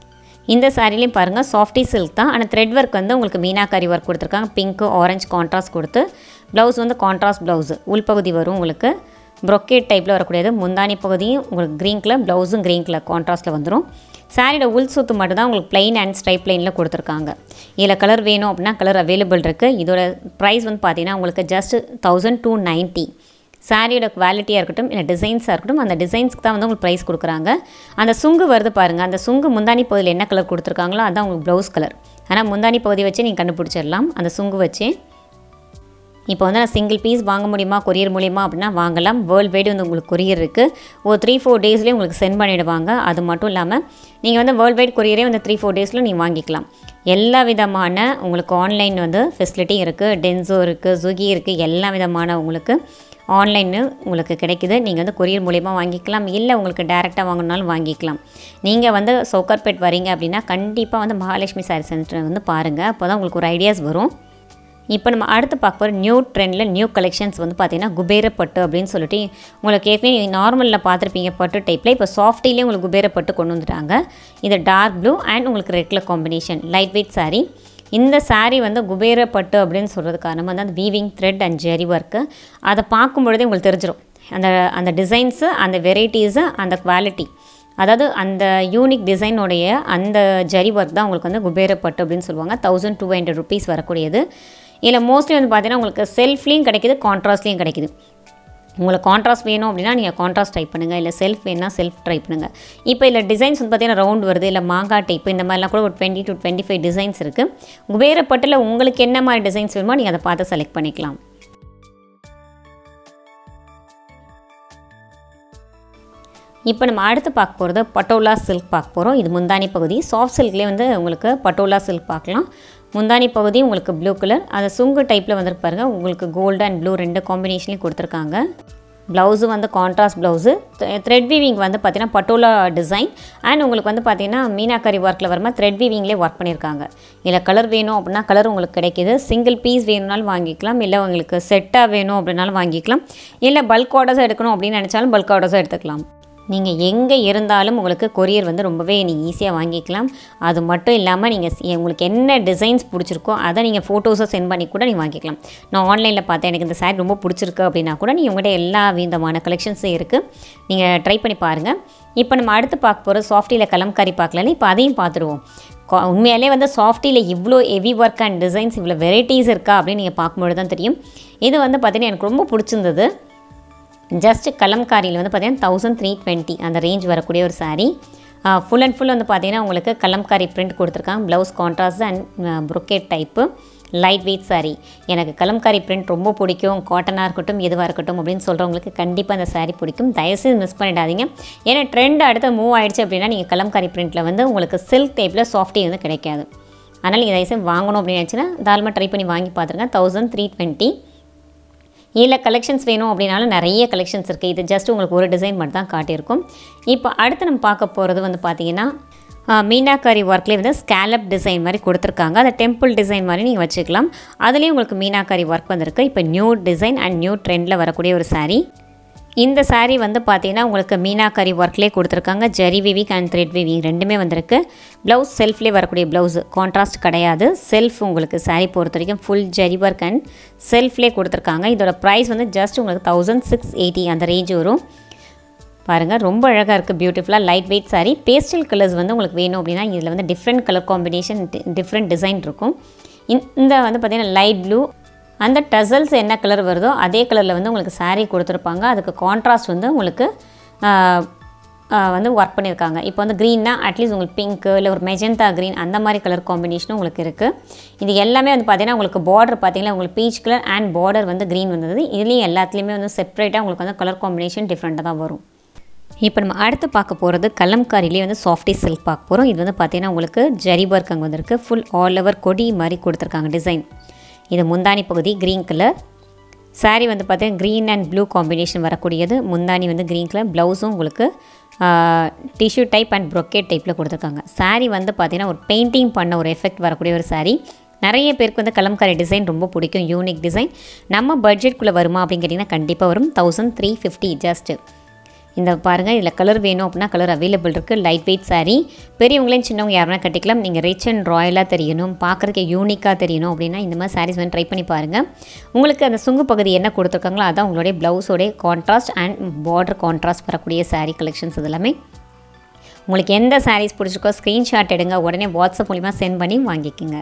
இந்த சாரிலையும் பாருங்கள் சாஃப்டி சில்க் தான் ஆனால் த்ரெட் ஒர்க் வந்து உங்களுக்கு மீனாக்காரி ஒர்க் கொடுத்துருக்காங்க பிங்க்கு ஆரஞ்சு கான்ட்ராஸ்ட் கொடுத்து ப்ளவுஸ் வந்து கான்ட்ராஸ்ட் ப்ளவுஸு உள்பகுதி வரும் உங்களுக்கு ப்ரொக்கேட் டைப்பில் வரக்கூடியது முந்தானி பகுதியும் உங்களுக்கு க்ரீன் கலர் ப்ளவுஸும் க்ரீன் கலர் கான்ட்ராஸ்ட்டில் வந்துடும் சாரியோட உள் சுத்து மட்டும் தான் உங்களுக்கு ப்ளைன் அண்ட் ஸ்ட்ரைப் லைனில் கொடுத்துருக்காங்க இதில் கலர் வேணும் அப்படின்னா கலர் அவைலபிள் இருக்குது இதோட ப்ரைஸ் வந்து பார்த்தீங்கன்னா உங்களுக்கு ஜஸ்ட் தௌசண்ட் டூ நைன்ட்டி சாரியோட குவாலிட்டியாக இருக்கட்டும் இல்லை டிசைன்ஸாக இருக்கட்டும் அந்த டிசைன்ஸ்க்கு தான் வந்து உங்களுக்கு ப்ரைஸ் கொடுக்குறாங்க அந்த சுங்கு வருது பாருங்கள் அந்த சுங்கு முந்தானி பகுதியில் என்ன கலர் கொடுத்துருக்காங்களோ அதான் உங்களுக்கு ப்ளவுஸ் கலர் ஆனால் முந்தானி பகுதி வச்சு நீங்கள் கண்டுபிடிச்சிடலாம் அந்த சுங்கு வச்சு இப்போ வந்து நான் சிங்கிள் பீஸ் வாங்க முடியுமா கொரியர் மூலியமா அப்படின்னா வாங்கலாம் வேர்ல்டு வைடு வந்து உங்களுக்கு கொரியர் இருக்குது ஒரு த்ரீ ஃபோர் டேஸ்லேயே உங்களுக்கு சென்ட் பண்ணிவிடுவாங்க அது மட்டும் இல்லாமல் நீங்கள் வந்து வேர்ல்டு வைட் கொரியரே வந்து த்ரீ ஃபோர் டேஸில் நீங்கள் வாங்கிக்கலாம் எல்லா விதமான உங்களுக்கு ஆன்லைன் வந்து ஃபெசிலிட்டி இருக்குது டென்சோ இருக்குது ஸ்விக்கி இருக்குது எல்லா விதமான உங்களுக்கு ஆன்லைன்னு உங்களுக்கு கிடைக்குது நீங்கள் வந்து கொரியர் மூலியமா வாங்கிக்கலாம் இல்லை உங்களுக்கு டேரெக்டாக வாங்கினாலும் வாங்கிக்கலாம் நீங்கள் வந்து சவுகார்பேட் வரீங்க அப்படின்னா கண்டிப்பாக வந்து மகாலட்சுமி சாரி சென்டர் வந்து பாருங்கள் அப்போ தான் உங்களுக்கு ஒரு ஐடியாஸ் வரும் இப்போ நம்ம அடுத்து பார்க்க போகிற நியூ ட்ரெண்டில் நியூ கலெக்ஷன்ஸ் வந்து பார்த்திங்கன்னா குபேர பட்டு அப்படின்னு சொல்லிட்டு உங்களுக்கு ஏற்கனவே நார்மலில் பார்த்துருப்பீங்க பட்டு டைப்பில் இப்போ சாஃப்டிலே உங்களுக்கு குபேர பட்டு கொண்டு வந்துட்டாங்க இது டார்க் ப்ளூ அண்ட் உங்களுக்கு red colour combination light weight saree இந்த saree வந்து குபேர பட்டு அப்படின்னு சொல்கிறது காரணம் வந்து அந்த வீவிங் த்ரெட் அண்ட் ஜெரி ஒர்க்கு அதை பார்க்கும் பொழுதே உங்களுக்கு தெரிஞ்சிடும் அந்த அந்த டிசைன்ஸு அந்த வெரைட்டிஸு அந்த குவாலிட்டி அதாவது அந்த யூனிக் டிசைனுடைய அந்த ஜரி ஒர்க் தான் உங்களுக்கு வந்து குபேர பட்டு அப்படின்னு சொல்லுவாங்க தௌசண்ட் டூ ஹண்ட்ரட் ருபீஸ் வரக்கூடியது இதில் மோஸ்ட்லி வந்து பார்த்தீங்கன்னா உங்களுக்கு செல்ஃப்லேயும் கிடைக்குது கான்ட்ராஸ்ட்லேயும் கிடைக்குது உங்களுக்கு கான்ட்ராஸ்ட் வேணும் அப்படின்னா நீங்கள் கான்ட்ராஸ்ட் டைப் பண்ணுங்கள் இல்லை செல்ஃப் வேணும்னா செல்ஃப் ட்ரை பண்ணுங்கள் இப்போ இதில் டிசைன்ஸ் வந்து பார்த்தீங்கன்னா ரவுண்ட் வருது இல்லை மாங்காய் டைப் இந்த மாதிரிலாம் கூட ஒரு twenty two twenty five designs இருக்குது குபேரப்பட்டில் உங்களுக்கு என்ன மாதிரி டிசைன்ஸ் வேணுமோ நீங்கள் அதை பார்த்து செலக்ட் பண்ணிக்கலாம் இப்போ நம்ம அடுத்து பார்க்க போகிறது பட்டோலா சில்க் பார்க்க போகிறோம் இது முந்தானி பகுதி சாஃப்ட் சில்க்லேயே வந்து உங்களுக்கு பட்டோலா சில்க் பார்க்கலாம் முந்தானி பகுதி உங்களுக்கு ப்ளூ கலர் அந்த சுங்கு டைப்பில் வந்துருக்கு பாருங்கள் உங்களுக்கு கோல்டு அண்ட் ப்ளூ ரெண்டு காம்பினேஷன்லையும் கொடுத்துருக்காங்க ப்ளவுஸு வந்து கான்ட்ராஸ்ட் ப்ளவுஸு த்ரெட் வீவிங் வந்து பார்த்தீங்கன்னா பட்டோலா டிசைன் அண்ட் உங்களுக்கு வந்து பார்த்தீங்கன்னா மீனாக்கரி ஒர்க்கில் வரமா த்ரெட் வீவிங்லேயே ஒர்க் பண்ணியிருக்காங்க இதில் கலர் வேணும் அப்படின்னா கலர் உங்களுக்கு கிடைக்கிது சிங்கிள் பீஸ் வேணும்னாலும் வாங்கிக்கலாம் இல்லை உங்களுக்கு செட்டாக வேணும் அப்படின்னாலும் வாங்கிக்கலாம் இல்லை பல்க் ஆர்டர்ஸாக எடுக்கணும் அப்படின்னு நினச்சாலும் பல்க் ஆர்டர்ஸாக எடுத்துக்கலாம் நீங்கள் எங்கே இருந்தாலும் உங்களுக்கு கொரியர் வந்து ரொம்பவே நீங்கள் ஈஸியாக வாங்கிக்கலாம் அது மட்டும் இல்லாமல் நீங்கள் உங்களுக்கு என்ன டிசைன்ஸ் பிடிச்சிருக்கோ அதை நீங்கள் ஃபோட்டோஸை சென்ட் பண்ணி கூட நீங்கள் வாங்கிக்கலாம் நான் ஆன்லைனில் பார்த்தேன் எனக்கு இந்த சாரி ரொம்ப பிடிச்சிருக்கு அப்படின்னா கூட நீங்கள் உங்கள்கிட்ட எல்லா விதமான கலெக்ஷன்ஸும் இருக்குது நீங்கள் ட்ரை பண்ணி பாருங்கள் இப்போ நம்ம அடுத்து பார்க்க போகிற சாஃப்டியில் கலம்காரி பார்க்கலன்னு இப்போ அதையும் பார்த்துருவோம் கா- உண்மையாலே வந்து சாஃப்டியில் இவ்வளோ ஹெவி ஒர்க் அண்ட் டிசைன்ஸ் இவ்வளோ வெரைட்டிஸ் இருக்கா அப்படின்னு நீங்கள் பார்க்கும்பொழுது தான் தெரியும் இது வந்து பார்த்தீங்கன்னா எனக்கு ரொம்ப பிடிச்சிருந்தது ஜஸ்ட் கலம்காரியில் வந்து பார்த்தீங்கன்னா தௌசண்ட் த்ரீ டுவெண்ட்டி அந்த ரேஞ்ச் வரக்கூடிய ஒரு saree ஃபுல் அண்ட் ஃபுல் வந்து பார்த்தீங்கன்னா உங்களுக்கு கலம்காரி பிரிண்ட் கொடுத்துருக்காங்க blouse contrast and brocade type light weight saree எனக்கு கலம்காரி பிரிண்ட் ரொம்ப பிடிக்கும் காட்டனாக இருக்கட்டும் எதுவாக இருக்கட்டும் அப்படின்னு சொல்கிறவங்களுக்கு கண்டிப்பாக அந்த saree பிடிக்கும் தயவுசெய்து மிஸ் பண்ணிடாதீங்க ஏன்னா ட்ரெண்ட் அடுத்து மூவ் ஆயிடுச்சு அப்படின்னா நீங்கள் கலம்காரி பிரிண்ட்டில் வந்து உங்களுக்கு சில்க் டைப்பில் சாஃப்டி வந்து கிடைக்காது அதனால் நீங்கள் தயவுசெய்து வாங்கணும் அப்படின்னு நினச்சின்னா தாராளமாக ட்ரை பண்ணி வாங்கி பார்த்துருங்க தௌசண்ட் த்ரீ டுவெண்ட்டி இதில் கலெக்ஷன்ஸ் வேணும் அப்படின்னாலும் நிறைய கலெக்ஷன்ஸ் இருக்குது இது ஜஸ்ட் உங்களுக்கு ஒரு டிசைன் மட்டும் தான் காட்டியிருக்கும் இப்போ அடுத்து நம்ம பார்க்க போகிறது வந்து பார்த்தீங்கன்னா மீனாக்காரி ஒர்க்லேயே வந்து ஸ்கேலப் டிசைன் மாதிரி கொடுத்துருக்காங்க அதை டெம்பிள் டிசைன் மாதிரி நீங்கள் வச்சுக்கலாம் அதுலேயும் உங்களுக்கு மீனாக்காரி ஒர்க் வந்திருக்கு இப்போ நியூ டிசைன் அண்ட் நியூ ட்ரெண்டில் வரக்கூடிய ஒரு saree இந்த saree வந்து பார்த்தீங்கன்னா உங்களுக்கு மீனாக்கரி ஒர்க்லேயே கொடுத்துருக்காங்க ஜரி விவிக் அண்ட் த்ரெட் விவிங் ரெண்டுமே வந்திருக்கு ப்ளவுஸ் செல்ஃப்லேயே வரக்கூடிய ப்ளவுஸ் கான்ட்ராஸ்ட் கிடையாது செல்ஃப் உங்களுக்கு saree பொறுத்த வரைக்கும் ஃபுல் ஜரி ஒர்க் அண்ட் செல்ஃப்லேயே கொடுத்துருக்காங்க இதோட ப்ரைஸ் வந்து ஜஸ்ட் உங்களுக்கு தௌசண்ட் சிக்ஸ் எயிட்டி அந்த ரேஞ்ச் வரும் பாருங்கள் ரொம்ப அழகாக இருக்குது பியூட்டிஃபுல்லாக light weight saree pastel colours வந்து உங்களுக்கு வேணும் அப்படின்னா இதில் வந்து different colour combination different design இருக்கும் இந்த- இந்த வந்து பார்த்திங்கன்னா லைட் ப்ளூ அந்த டசல்ஸ் என்ன கலர் வருதோ அதே கலரில் வந்து உங்களுக்கு saree கொடுத்துருப்பாங்க அதுக்கு கான்ட்ராஸ்ட் வந்து உங்களுக்கு ஆஹ், ஆஹ், வந்து ஒர்க் பண்ணியிருக்காங்க இப்போ வந்து க்ரீன்னா அட்லீஸ்ட் உங்களுக்கு பிங்க்கு இல்லை ஒரு மெஜந்தா க்ரீன் அந்த மாதிரி கலர் காம்பினேஷனும் உங்களுக்கு இருக்குது இது எல்லாமே வந்து பார்த்தீங்கன்னா உங்களுக்கு பார்டர் பார்த்தீங்கன்னா உங்களுக்கு பீச் கலர் அண்ட் பார்டர் வந்து க்ரீன் வந்தது இதுலேயும் எல்லாத்துலேயுமே வந்து செப்பரேட்டாக உங்களுக்கு வந்து கலர் காம்பினேஷன் டிஃப்ரெண்ட்டாக தான் வரும் இப்போ நம்ம அடுத்து பார்க்க போகிறது கலம்காரிலே வந்து சாஃப்டி சில்க் பார்க்க போகிறோம் இது வந்து பார்த்தீங்கன்னா உங்களுக்கு ஜரி ஒர்க் அங்கே வந்திருக்கு ஃபுல் ஆல் ஓவர் கொடி மாதிரி கொடுத்துருக்காங்க டிசைன் இது முந்தானி பகுதி க்ரீன் கலர் saree வந்து பார்த்தீங்கன்னா க்ரீன் அண்ட் ப்ளூ காம்பினேஷன் வரக்கூடியது முந்தானி வந்து க்ரீன் கலர் ப்ளவுஸும் உங்களுக்கு டிஷ்யூ டைப் அண்ட் brocade டைப்பில் கொடுத்துருக்காங்க saree வந்து பார்த்தீங்கன்னா ஒரு பெயிண்டிங் பண்ண ஒரு எஃபெக்ட் வரக்கூடிய ஒரு saree நிறைய பேருக்கு வந்து கலம்காரி டிசைன் ரொம்ப பிடிக்கும் யூனிக் டிசைன் நம்ம பட்ஜெட்குள்ளே வருமா அப்படின்னு கேட்டிங்கன்னா கண்டிப்பாக வரும் தௌசண்ட் த்ரீ ஃபிஃப்டி ஜஸ்ட்டு இந்த பாருங்கள் இதில் கலர் வேணும் அப்படின்னா கலர் அவைலபிள் இருக்குது லைட் வெயிட் saree பெரியவங்களையும் சின்னவங்க யாருனா கட்டிக்கலாம் நீங்கள் ரிச் அண்ட் ராயலாக தெரியணும் பார்க்குறதுக்கு யூனிக்காக தெரியணும் அப்படின்னா இந்த மாதிரி sarees வந்து ட்ரை பண்ணி பாருங்கள் உங்களுக்கு அந்த சுங்கு பகுதி என்ன கொடுத்துருக்காங்களோ அதான் உங்களுடைய ப்ளவுஸோடைய கான்ட்ராஸ்ட் அண்ட் பார்டர் கான்ட்ராஸ்ட் வரக்கூடிய saree கலெக்ஷன்ஸ் இது எல்லாமே உங்களுக்கு எந்த sarees பிடிச்சிருக்கோ ஸ்க்ரீன்ஷாட் எடுங்க உடனே வாட்ஸ்அப் மூலிமா சென்ட் பண்ணி வாங்கிக்கோங்க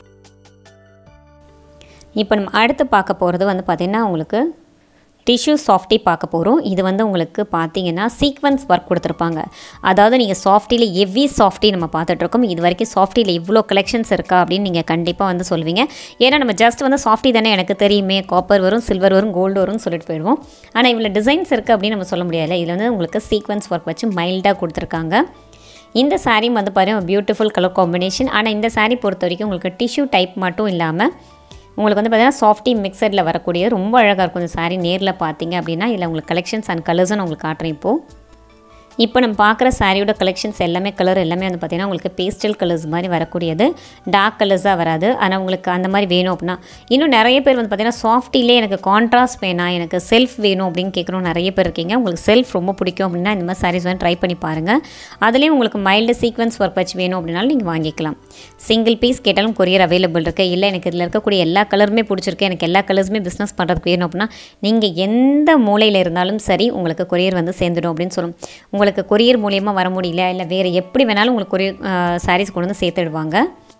இப்போ நம்ம அடுத்து பார்க்க போகிறது வந்து பார்த்திங்கன்னா உங்களுக்கு டிஷ்யூ சாஃப்டி பார்க்க போகிறோம் இது வந்து உங்களுக்கு பார்த்தீங்கன்னா சீக்வன்ஸ் ஒர்க் கொடுத்துருப்பாங்க அதாவது நீங்கள் சாஃப்டியில் எவ்வி சாஃப்டி நம்ம பார்த்துட்ருக்கோம் இது வரைக்கும் சாஃப்டியில் இவ்வளோ கலெக்ஷன்ஸ் இருக்கா அப்படின்னு நீங்கள் கண்டிப்பாக வந்து சொல்லுவீங்க ஏன்னா நம்ம ஜஸ்ட் வந்து சாஃப்டி தானே எனக்கு தெரியுமே காப்பர் வரும் சில்வர் வரும் கோல்டு வரும்னு சொல்லிட்டு போயிடுவோம் ஆனால் இவ்வளோ டிசைன்ஸ் இருக்குது அப்படின்னு நம்ம சொல்ல முடியாது இதில் வந்து உங்களுக்கு சீக்வன்ஸ் ஒர்க் வச்சு மைல்டாக கொடுத்துருக்காங்க இந்த saree வந்து பாருங்கள் பியூட்டிஃபுல் கலர் காம்பினேஷன் ஆனால் இந்த saree பொறுத்த வரைக்கும் உங்களுக்கு டிஷ்யூ டைப் மட்டும் இல்லாமல் உங்களுக்கு வந்து பார்த்தீங்கன்னா சாஃப்டி மிக்சரில் வரக்கூடிய ரொம்ப அழகாக இருக்கும் இந்த saree நேரில் பார்த்தீங்க அப்படின்னா இதில் உங்களுக்கு கலெக்ஷன்ஸ் அண்ட் கலர்ஸும் நான் உங்களுக்கு காட்டுறேன் இப்போது இப்போ நம்ம பார்க்குற சாரியோட கலெக்ஷன்ஸ் எல்லாமே கலர் எல்லாமே வந்து பார்த்திங்கன்னா உங்களுக்கு பேஸ்டல் கலர்ஸ் மாதிரி வரக்கூடியது டார்க் கலர்ஸாக வராது ஆனால் உங்களுக்கு அந்த மாதிரி வேணும் அப்படின்னா இன்னும் நிறைய பேர் வந்து பார்த்திங்கன்னா சாஃப்டிலே எனக்கு கான்ட்ராஸ்ட் வேணாம் எனக்கு செல்ஃப் வேணும் அப்படின்னு கேட்குறோம் நிறைய பேர் இருக்கீங்க உங்களுக்கு செல்ஃப் ரொம்ப பிடிக்கும் அப்படின்னா இந்த மாதிரி சாரீஸ் வந்து ட்ரை பண்ணி பாருங்கள் அதுலேயும் உங்களுக்கு மைல்டு சீக்வன்ஸ் ஒர்க் வச்சு வேணும் அப்படின்னாலும் நீங்கள் வாங்கிக்கலாம் சிங்கிள் பீஸ் கேட்டாலும் கொரியர் அவைலபிள் இருக்குது இல்லை எனக்கு இதில் இருக்கக்கூடிய எல்லா கலருமே பிடிச்சிருக்கு எனக்கு எல்லா கலர்ஸுமே பிஸ்னஸ் பண்ணுறதுக்கு வேணும் அப்படின்னா நீங்கள் எந்த மூலையில் இருந்தாலும் சரி உங்களுக்கு கொரியர் வந்து சேர்ந்துடும் அப்படின்னு சொல்லும் உங்களுக்கு கொரியர் மூலியமாக வர முடியல இல்லை வேறு எப்படி வேணாலும் உங்களுக்கு கொரியர் சாரீஸ் கொண்டு வந்து சேர்த்துடுவாங்க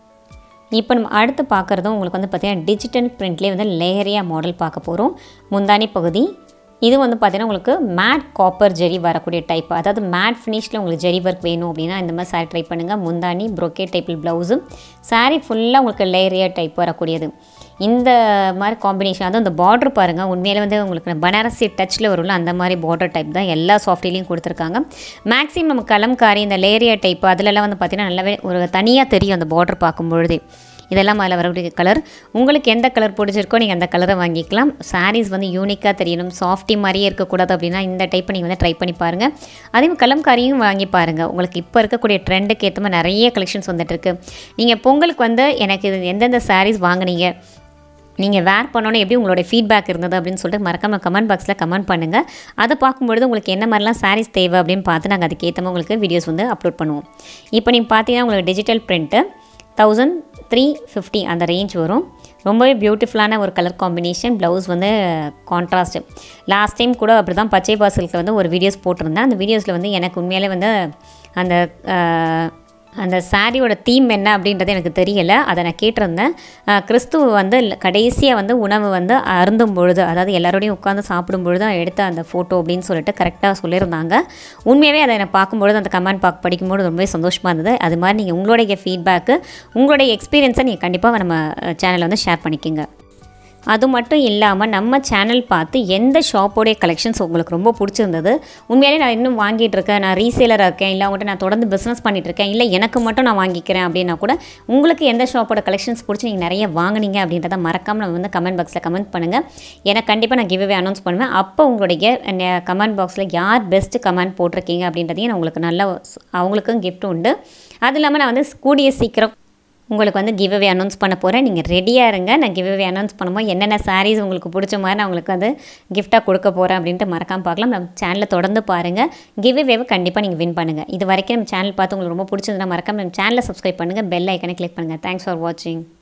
இப்போ நம்ம அடுத்து பார்க்குறதும் உங்களுக்கு வந்து பார்த்திங்கன்னா டிஜிட்டல் பிரிண்ட்லேயே வந்து லேயரியா மாடல் பார்க்க போகிறோம் முந்தானி பகுதி இது வந்து பார்த்திங்கன்னா உங்களுக்கு மேட் காப்பர் ஜெரி வரக்கூடிய டைப் அதாவது மேட் ஃபினிஷில் உங்களுக்கு ஜெரி ஒர்க் வேணும் அப்படின்னா இந்த மாதிரி சாரீ ட்ரை பண்ணுங்கள் முந்தானி ப்ரொக்கே டைப்பில் ப்ளவுஸு saree ஃபுல்லாக உங்களுக்கு லேயரியா டைப் வரக்கூடியது இந்த மாதிரி காம்பினேஷன் அதுவும் இந்த பார்டர் பாருங்கள் உண்மையிலே வந்து உங்களுக்கு பனாரசி டச்சில் வரும்ல அந்த மாதிரி பார்டர் டைப் தான் எல்லா சாஃப்ட்வேர்லையும் கொடுத்துருக்காங்க மேக்ஸிமம் நம்ம கலம்காரி இந்த லேரியா டைப் அதிலெல்லாம் வந்து பார்த்திங்கன்னா நல்லாவே ஒரு தனியாக தெரியும் அந்த பார்டர் பார்க்கும்பொழுதே இதெல்லாம் அதில் வரக்கூடிய கலர் உங்களுக்கு எந்த கலர் பிடிச்சிருக்கோ நீங்கள் அந்த கலரை வாங்கிக்கலாம் சாரீஸ் வந்து யூனிக்காக தெரியணும் சாஃப்டி மாதிரியே இருக்கக்கூடாது அப்படின்னா இந்த டைப்பை நீங்கள் வந்து ட்ரை பண்ணி பாருங்கள் அதே மாதிரி கலம்காரியும் வாங்கி பாருங்கள் உங்களுக்கு இப்போ இருக்கக்கூடிய ட்ரெண்டுக்கு ஏற்ற மாதிரி நிறைய கலெக்ஷன்ஸ் வந்துட்டுருக்கு நீங்கள் பொங்கலுக்கு வந்து எனக்கு இது எந்தெந்த சாரீஸ் வாங்குனீங்க நீங்கள் வேர் பண்ணோன்னே எப்படி உங்களோட ஃபீட்பேக் இருந்தது அப்படின்னு சொல்லிட்டு மறக்காமல் கமெண்ட் பாக்ஸில் கமெண்ட் பண்ணுங்கள் அதை பார்க்கும்பொழுது உங்களுக்கு என்ன மாதிரிலாம் சாரீஸ் தேவை அப்படின்னு பார்த்து நாங்கள் அதுக்கேற்ற மாதிரி உங்களுக்கு வீடியோஸ் வந்து அப்லோட் பண்ணுவோம் இப்போ நீங்கள் பார்த்தீங்கன்னா உங்களுக்கு digital print thousand three fifty அந்த ரேஞ்ச் வரும் ரொம்பவே பியூட்டிஃபுல்லான ஒரு கலர் காம்பினேஷன் ப்ளவுஸ் வந்து கான்ட்ராஸ்ட்டு லாஸ்ட் டைம் கூட அப்படி தான் பச்சை பாசலுக்கு வந்து ஒரு வீடியோஸ் போட்டிருந்தேன் அந்த வீடியோஸில் வந்து எனக்கு உண்மையிலே வந்து அந்த அஹ், அந்த சாரியோட தீம் என்ன அப்படின்றது எனக்கு தெரியலை அதை நான் கேட்டிருந்தேன் அஹ், கிறிஸ்துவ வந்து கடைசியாக வந்து உணவு வந்து அருந்தும் பொழுது அதாவது எல்லாரோடையும் உட்காந்து சாப்பிடும் பொழுது எடுத்த அந்த ஃபோட்டோ அப்படின்னு சொல்லிட்டு கரெக்டாக சொல்லியிருந்தாங்க உண்மையாகவே அதை நான் பார்க்கும்பொழுது அந்த கமெண்ட் பார்க்க படிக்கும்போது ரொம்பவே சந்தோஷமாக இருந்தது அது மாதிரி நீங்கள் உங்களுடைய ஃபீட்பேக்கு உங்களுடைய எக்ஸ்பீரியன்ஸை நீங்கள் கண்டிப்பாக நம்ம சேனலில் வந்து ஷேர் பண்ணிக்கோங்க அது மட்டும் இல்லாமல் நம்ம சேனல் பார்த்து எந்த ஷாப்போடைய கலெக்ஷன்ஸ் உங்களுக்கு ரொம்ப பிடிச்சிருந்தது உண்மையாலே நான் இன்னும் வாங்கிட்டு இருக்கேன் நான் ரீசேலராக இருக்கேன் இல்லை அவங்ககிட்ட நான் தொடர்ந்து பிஸ்னஸ் பண்ணிட்டு இருக்கேன் இல்லை எனக்கு மட்டும் நான் வாங்கிக்கிறேன் அப்படின்னா கூட உங்களுக்கு எந்த ஷாப்போட கலெக்ஷன்ஸ் பிடிச்சி நீங்கள் நிறைய வாங்குனீங்க அப்படின்றத மறக்காமல் நம்ம வந்து கமெண்ட் பாக்ஸில் கமெண்ட் பண்ணுங்கள் ஏன்னா கண்டிப்பாக நான் கிவ்வே அனௌன்ஸ் பண்ணுவேன் அப்போ உங்களுடைய கமெண்ட் பாக்ஸில் யார் பெஸ்ட் கமெண்ட் போட்டிருக்கீங்க அப்படின்றதையும் நான் உங்களுக்கு நல்ல அவங்களுக்கும் gift உண்டு அது இல்லாமல் நான் வந்து கூடிய சீக்கிரம் உங்களுக்கு வந்து கிவ் அவே அனௌன்ஸ் பண்ண போகிறேன் நீங்கள் ரெடியாக இருங்க நான் கிவ் அவே அனௌன்ஸ் பண்ணும்போது என்னென்ன சாரீஸ் உங்களுக்கு பிடிச்ச மாதிரி நான் உங்களுக்கு வந்து கிஃப்டாக கொடுக்க போகிறேன் அப்படின்ட்டு மறக்காம பார்க்கலாம் நம்ம சேனலில் தொடர்ந்து பாருங்கள் கிவ் அவேவை கண்டிப்பாக நீங்கள் வின் பண்ணுங்கள் இது வரைக்கும் நம்ம சேனல் பார்த்து உங்களுக்கு ரொம்ப பிடிச்சதுன்னா மறக்காம நம்ம சேனலை சப்ஸ்கிரைப் பண்ணுங்கள் பெல் ஐக்கனை கிளிக் பண்ணுங்கள் தேங்க்ஸ் ஃபார் வாட்சிங்